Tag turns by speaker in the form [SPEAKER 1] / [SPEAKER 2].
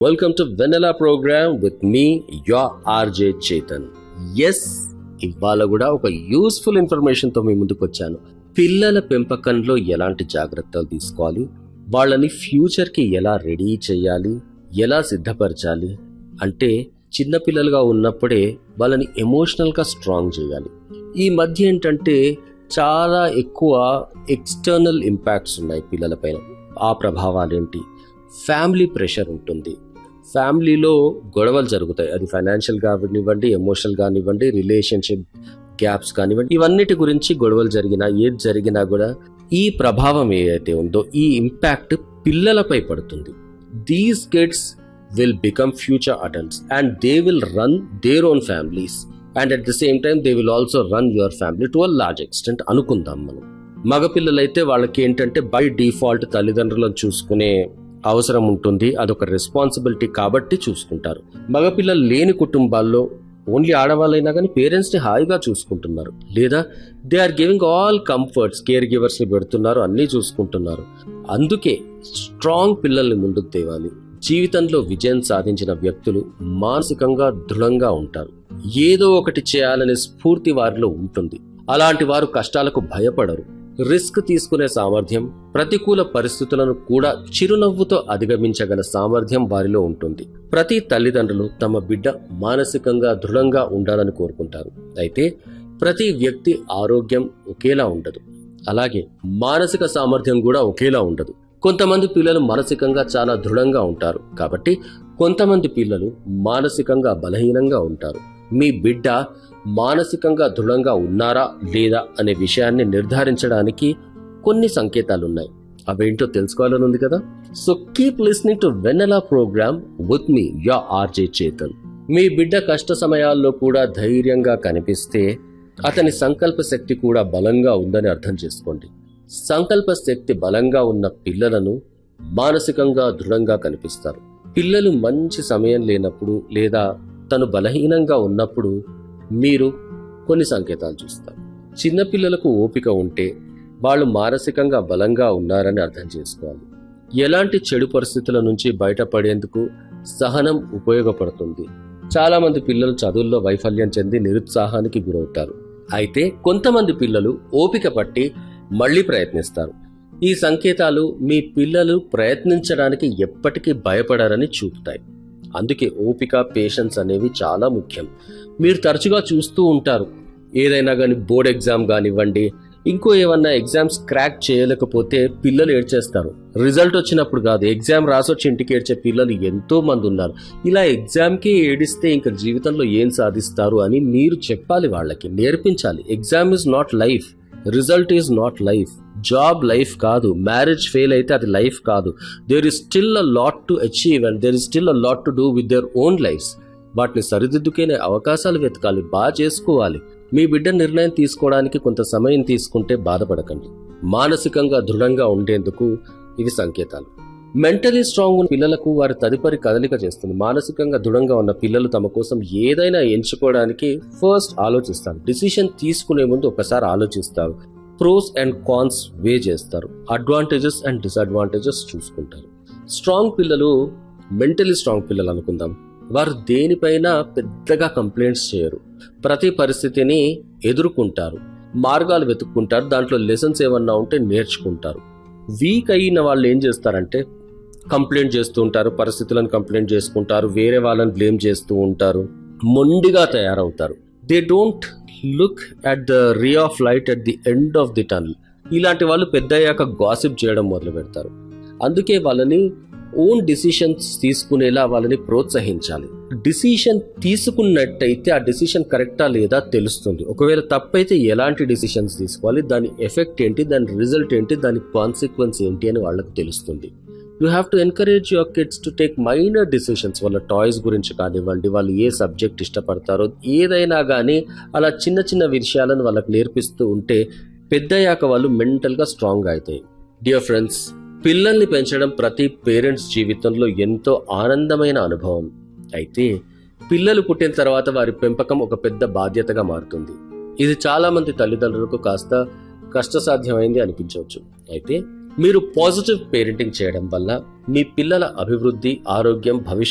[SPEAKER 1] welcome to Vennela programme with me ya RJ Chetan yes ఇవాళ కూడా ఒక యూస్ఫుల్ ఇన్ఫర్మేషన్ తో మీ ముందుకు వచ్చాను పిల్లల పెంపకంలో ఎలాంటి జాగ్రత్తలు తీసుకోవాలి వాళ్ళని ఫ్యూచర్ కి ఎలా రెడీ చేయాలి ఎలా సిద్ధపరచాలి అంటే చిన్న పిల్లలుగా ఉన్నప్పుడే వాళ్ళని ఎమోషనల్ గా స్ట్రాంగ్ చేయాలి ఈ మధ్య ఏంటంటే చాలా ఎక్కువ ఎక్స్టర్నల్ ఇంపాక్ట్స్ ఉన్నాయి పిల్లలపైన ఆ ప్రభావాలు ఏంటి ఫ్యామిలీ ప్రెషర్ ఉంటుంది ఫ్యామిలీలో గొడవలు జరుగుతాయి అది ఫైనాన్షియల్ కానివ్వండి ఎమోషనల్ కానివ్వండి రిలేషన్షిప్ గ్యాప్స్ కానివ్వండి ఇవన్నిటి గురించి గొడవలు జరిగినా ఏది జరిగినా కూడా ఈ ప్రభావం ఏదైతే ఉందో ఈ ఇంపాక్ట్ పిల్లలపై పడుతుంది these kids will become future adults and they will run their own families and at the same time they will also run your family to a large extent అనుకుందాం మనం మగపిల్లలైతే వాళ్ళకి ఏంటంటే బై డిఫాల్ట్ తల్లిదండ్రులను చూసుకునే అవసరం ఉంటుంది అదొక రెస్పాన్సిబిలిటీ కాబట్టి చూసుకుంటారు మగపిల్లలు లేని కుటుంబాల్లో ఓన్లీ ఆడవాళ్ళైనా కానీ పేరెంట్స్ని హాయిగా చూసుకుంటున్నారు లేదా they are giving all comforts care గివర్స్ని పెడుతున్నారు అన్నీ చూసుకుంటున్నారు అందుకే స్ట్రాంగ్ పిల్లల్ని ముందుకు తేవాలి జీవితంలో విజయం సాధించిన వ్యక్తులు మానసికంగా దృఢంగా ఉంటారు ఏదో ఒకటి చేయాలనే స్ఫూర్తి వారిలో ఉంటుంది అలాంటి వారు కష్టాలకు భయపడరు రిస్క్ తీసుకునే సామర్థ్యం ప్రతికూల పరిస్థితులను కూడా చిరునవ్వుతో అధిగమించగల సామర్థ్యం వారిలో ఉంటుంది ప్రతి తల్లిదండ్రులు తమ బిడ్డ మానసికంగా దృఢంగా ఉండాలని కోరుకుంటారు అయితే ప్రతి వ్యక్తి ఆరోగ్యం ఒకేలా ఉండదు అలాగే మానసిక సామర్థ్యం కూడా ఒకేలా ఉండదు కొంతమంది పిల్లలు మానసికంగా చాలా దృఢంగా ఉంటారు కాబట్టి కొంతమంది పిల్లలు మానసికంగా బలహీనంగా ఉంటారు మీ బిడ్డ మానసికంగా దృఢంగా ఉన్నారా లేదా అనే విషయాన్ని నిర్ధారించడానికి కొన్ని సంకేతాలు ఉన్నాయి అవేంటో తెలుసుకోవాలని ఉంది కదా so keep listening to Vennela programme with me ya RJ Chetan మీ బిడ్డ కష్ట సమయాల్లో కూడా ధైర్యంగా కనిపిస్తే అతని సంకల్ప శక్తి కూడా బలంగా ఉందని అర్థం చేసుకోండి సంకల్ప శక్తి బలంగా ఉన్న పిల్లలను మానసికంగా దృఢంగా కనిపిస్తారు పిల్లలు మంచి సమయం లేనప్పుడు లేదా తను బలహీనంగా ఉన్నప్పుడు మీరు కొన్ని సంకేతాలు చూస్తారు చిన్నపిల్లలకు ఓపిక ఉంటే వాళ్ళు మానసికంగా బలంగా ఉన్నారని అర్థం చేసుకోవాలి ఎలాంటి చెడు పరిస్థితుల నుంచి బయటపడేందుకు సహనం ఉపయోగపడుతుంది చాలా మంది పిల్లలు చదువుల్లో వైఫల్యం చెంది నిరుత్సాహానికి గురవుతారు అయితే కొంతమంది పిల్లలు ఓపిక పట్టి మళ్ళీ ప్రయత్నిస్తారు ఈ సంకేతాలు మీ పిల్లలు ప్రయత్నించడానికి ఎప్పటికీ భయపడారని చూపుతాయి అందుకే ఓపిక పేషెన్స్ అనేవి చాలా ముఖ్యం మీరు తరచుగా చూస్తూ ఉంటారు ఏదైనా కానీ బోర్డ్ ఎగ్జామ్ కానివ్వండి ఇంకో ఏమన్నా ఎగ్జామ్స్ క్రాక్ చేయలేకపోతే పిల్లలు ఏడ్చేస్తారు రిజల్ట్ వచ్చినప్పుడు కాదు ఎగ్జామ్ రాసొచ్చి ఇంటికి ఏడ్చే పిల్లలు ఎంతో మంది ఉన్నారు ఇలా ఎగ్జామ్కి ఏడిస్తే ఇంకా జీవితంలో ఏం సాధిస్తారు అని మీరు చెప్పాలి వాళ్ళకి నేర్పించాలి exam is not life result is not life job life కాదు మ్యారేజ్ ఫెయిల్ అయితే అది లైఫ్ కాదు there is still a lot to achieve and there is still a lot to do with their own lives వాటిని సరిదిద్దుకునే అవకాశాలు వెతకాలి బాగా చేసుకోవాలి మీ బిడ్డ నిర్ణయం తీసుకోవడానికి కొంత సమయం తీసుకుంటే బాధపడకండి మానసికంగా దృఢంగా ఉండేందుకు ఇవి సంకేతాలు మెంటలీ స్ట్రాంగ్ ఉన్న పిల్లలకు వారి తదుపరి కదలిక చేస్తుంది మానసికంగా దృఢంగా ఉన్న పిల్లలు తమ కోసం ఏదైనా ఎంచుకోవడానికి ఫస్ట్ ఆలోచిస్తారు డిసిషన్ తీసుకునే ముందు ఒకసారి ఆలోచిస్తారు ప్రోస్ అండ్ కాన్స్ వే చేస్తారు అడ్వాంటేజెస్ అండ్ డిసడ్వాంటేజెస్ చూసుకుంటారు స్ట్రాంగ్ పిల్లలు మెంటలీ స్ట్రాంగ్ పిల్లలు అనుకుందాం వారు దేనిపైన పెద్దగా కంప్లైంట్స్ చేయరు ప్రతి పరిస్థితిని ఎదుర్కొంటారు మార్గాలు వెతుక్కుంటారు దాంట్లో లెసన్స్ ఏమన్నా ఉంటే నేర్చుకుంటారు వీక్ అయిన వాళ్ళు ఏం చేస్తారంటే కంప్లైంట్ చేస్తూ ఉంటారు పరిస్థితులను కంప్లైంట్ చేసుకుంటారు వేరే వాళ్ళని బ్లేమ్ చేస్తూ ఉంటారు మొండిగా తయారవుతారు they don't look at the ray of light at the end of the tunnel ఇలాంటి వాళ్ళు పెద్దయ్యాక గాసిప్ చేయడం మొదలు పెడతారు అందుకే వాళ్ళని ఓన్ డిసిషన్స్ తీసుకునేలా వాళ్ళని ప్రోత్సహించాలి డిసిషన్ తీసుకున్నట్టయితే ఆ డిసిషన్ కరెక్టా లేదా తెలుస్తుంది ఒకవేళ తప్పైతే ఎలాంటి డిసిషన్స్ తీసుకోవాలి దాని ఎఫెక్ట్ ఏంటి దాని రిజల్ట్ ఏంటి దాని కాన్సిక్వెన్స్ ఏంటి అని వాళ్ళకి తెలుస్తుంది you have to encourage your kids to take minor decisions వాళ్ళ టాయ్స్ గురించి కానివ్వండి వాళ్ళు ఏ సబ్జెక్ట్ ఇష్టపడతారో ఏదైనా కానీ అలా చిన్న చిన్న విషయాలను వాళ్ళకి నేర్పిస్తూ ఉంటే పెద్దయ్యాక వాళ్ళు మెంటల్గా స్ట్రాంగ్ అవుతాయి డియర్ ఫ్రెండ్స్ పిల్లల్ని పెంచడం ప్రతి పేరెంట్స్ జీవితంలో ఎంతో ఆనందమైన అనుభవం అయితే పిల్లలు పుట్టిన తర్వాత వారి పెంపకం ఒక పెద్ద బాధ్యతగా మారుతుంది ఇది చాలా మంది తల్లిదండ్రులకు కాస్త కష్టసాధ్యమైంది అనిపించవచ్చు అయితే మీరు పాజిటివ్ పేరెంటింగ్ చేయడం వల్ల మీ పిల్లల అభివృద్ధి ఆరోగ్యం భవిష్యత్